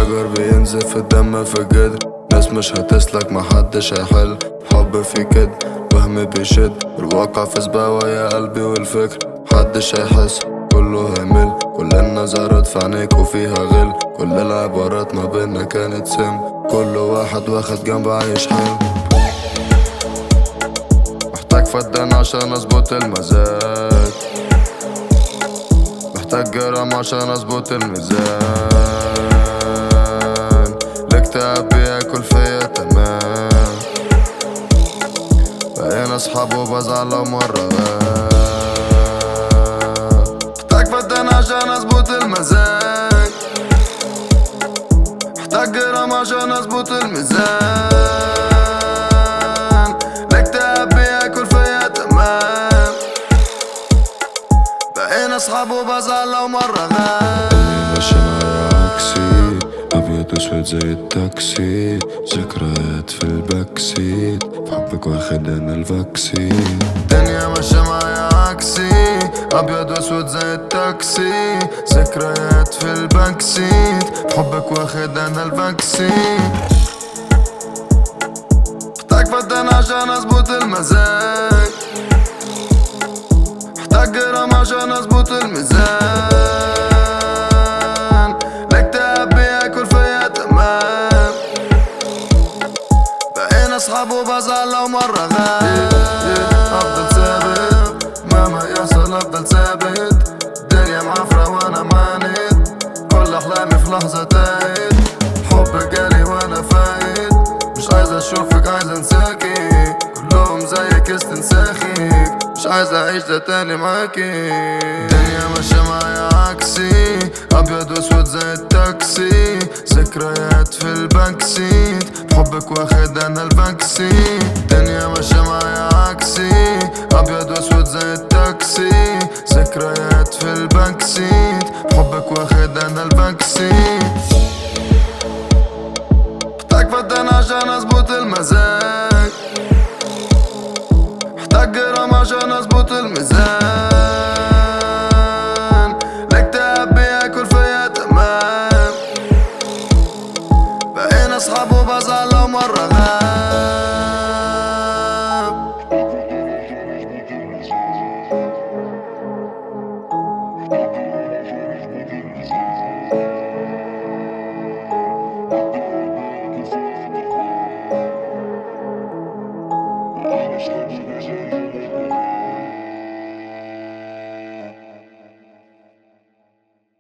شجر بينزف الدم في الجدر ناس مش هتسلك محدش هيحل حب في كده وهم بيشد الواقع في سباوة يا قلبي والفكر محدش هيحس كله هيمل كل النظرات في عينيك وفيها غل كل العبارات ما بينا كانت سم كل واحد واخد جنب عايش حلم محتاج فدان عشان اظبط المزاج محتاج جرام عشان اظبط الميزان الاكتئاب بياكل فيا تمام بقينا اصحاب وبزعل لو مرة غاب محتاج فدان عشان اظبط المزاج محتاج جرام عشان اظبط الميزان الاكتئاب بياكل فيا تمام بقينا اصحاب وبزعل لو مرة غاب ماشي معايا عكسي ابيض واسود زي التاكسي ذكريات في الباكسيت في حبك واخد انا الفاكسين الدنيا ماشية معايا عكسي ابيض واسود زي التاكسي ذكريات في الباك سيت حبك واخد انا الفاكسين محتاج فدان عشان اظبط المزاج محتاج جرام عشان اظبط الميزان الاكتئاب بياكل فيا تمام بقينا اصحاب وبزعل لو مرة غاب افضل ثابت مهما يحصل افضل ثابت الدنيا معفرة وانا معاند كل احلامي في لحظة تاهت حب جالي وانا فايت مش عايز اشوفك عايز انساكي كلهم زيك استنساخي مش عايز اعيش ده تاني معاكي الدنيا ماشية معايا عكسي ابيض واسود زي التاكسي ذكريات في الباك سيت بحبك واخد انا الفاكسين الدنيا ماشية معايا عكسي ابيض واسود زي التاكسي ذكريات في الباك سيت بحبك واخد انا الفاكسين محتاج فدان عشان اظبط المزاج محتاج جرام عشان اظبط الميزان الاكتئاب بياكل فيا تمام بقينا اصحاب وبزعل لو مرة غاب